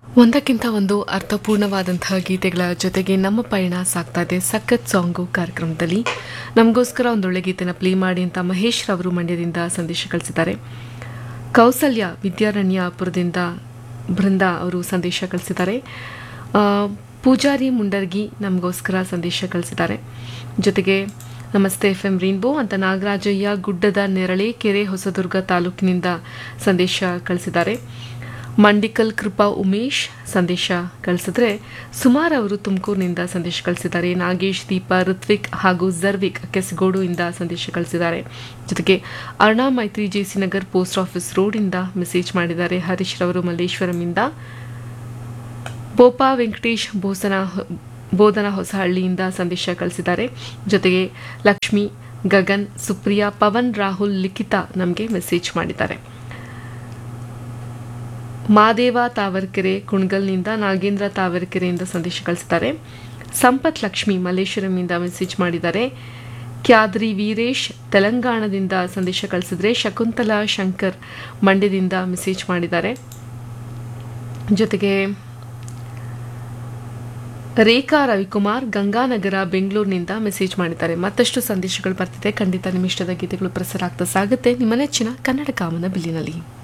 ಒಂದಕ್ಕಿಂತ ಒಂದು ಅರ್ಥಪೂರ್ಣವಾದಂತಹ ಗೀತೆಗಳ ಜೊತೆಗೆ ನಮ್ಮ ಪಯಣ ಸಾಗ್ತಾ ಇದೆ ಸಖತ್ ಸಾಂಗು ಕಾರ್ಯಕ್ರಮದಲ್ಲಿ ನಮಗೋಸ್ಕರ ಒಂದೊಳ್ಳೆ ಗೀತೆನ ಪ್ಲೇ ಮಾಡಿ ಅಂತ ಮಹೇಶ್ ರವರು ಮಂಡ್ಯದಿಂದ ಸಂದೇಶ ಕಳಿಸಿದ್ದಾರೆ ಕೌಸಲ್ಯ ವಿದ್ಯಾರಣ್ಯಪುರದಿಂದ ಬೃಂದ ಅವರು ಸಂದೇಶ ಕಳಿಸಿದ್ದಾರೆ ಆ, ಪೂಜಾರಿ ಮುಂಡರ್ಗಿ ನಮಗೋಸ್ಕರ ಸಂದೇಶ ಕಳಿಸಿದ್ದಾರೆ ಜೊತೆಗೆ ನಮಸ್ತೆ ಎಫ್ ಎಂ ರೀನ್ಬೋ ಅಂತ ನಾಗರಾಜಯ್ಯ ಗುಡ್ಡದ ನೆರಳೆ ಕೆರೆ ಹೊಸದುರ್ಗ ತಾಲೂಕಿನಿಂದ ಸಂದೇಶ ಕಳಿಸಿದ್ದಾರೆ ಮಂಡಿಕಲ್ ಕೃಪಾ ಉಮೇಶ್ ಸಂದೇಶ ಕಳಿಸಿದ್ರೆ ಸುಮಾರ್ ಅವರು ತುಮಕೂರಿನಿಂದ ಸಂದೇಶ ಕಳಿಸಿದ್ದಾರೆ ನಾಗೇಶ್ ದೀಪ ಋತ್ವಿಕ್ ಹಾಗೂ ಜರ್ವಿಕ್ ಕೆಸಗೋಡು ಇಂದ ಸಂದೇಶ ಕಳಿಸಿದ್ದಾರೆ ಜೊತೆಗೆ Arna Maitri JC Nagar post office road ಇಂದ ಮೆಸೇಜ್ ಮಾಡಿದ್ದಾರೆ ಹರೀಶ್ ರವರು ಮಲ್ಲೇಶ್ವರಂ ಇಂದ ಬೋಪಾ ವೆಂಕಟೇಶ್ ಬೋಸನ ಬೋಧನ ಹೊಸಹಳ್ಳಿಯಿಂದ ಸಂದೇಶ ಕಳಿಸಿದ್ದಾರೆ ಜೊತೆಗೆ ಲಕ್ಷ್ಮಿ ಗಗನ್ ಸುಪ್ರಿಯಾ ಪವನ್ ರಾಹುಲ್ ಲಿಖಿತಾ ನಮಗೆ ಮೆಸೇಜ್ ಮಾಡಿದ್ದಾರೆ ಮಾದೇವ ತಾವರ್ಕೆರೆ ಕುಣಗಲ್ನಿಂದ ನಾಗೇಂದ್ರ ತಾವರ್ಕೆರೆಯಿಂದ ಸಂದೇಶ ಕಳಿಸಿದ್ದಾರೆ ಸಂಪತ್ ಲಕ್ಷ್ಮಿ ಮಲ್ಲೇಶ್ವರಂನಿಂದ ಮೆಸೇಜ್ ಮಾಡಿದ್ದಾರೆ ಕ್ಯಾದ್ರಿ ವೀರೇಶ್ ತೆಲಂಗಾಣದಿಂದ ಸಂದೇಶ ಕಳಿಸಿದ್ರೆ ಶಕುಂತಲಾ ಶಂಕರ್ ಮಂಡ್ಯದಿಂದ ಮೆಸೇಜ್ ಮಾಡಿದ್ದಾರೆ ಜೊತೆಗೆ ರೇಖಾ ರವಿಕುಮಾರ್ ಗಂಗಾನಗರ ಬೆಂಗಳೂರಿನಿಂದ ಮೆಸೇಜ್ ಮಾಡಿದ್ದಾರೆ ಮತ್ತಷ್ಟು ಸಂದೇಶಗಳು ಬರ್ತಿದೆ ಖಂಡಿತ ನಿಮ್ಮ ಇಷ್ಟದ ಗೀತೆಗಳು ಪ್ರಸಾರ ಆಗ್ತಾ ಸಾಗುತ್ತೆ ನಿಮ್ಮ ನೆಚ್ಚಿನ ಕನ್ನಡ ಕಾಮನ ಬಿಲ್ಲಿನಲ್ಲಿ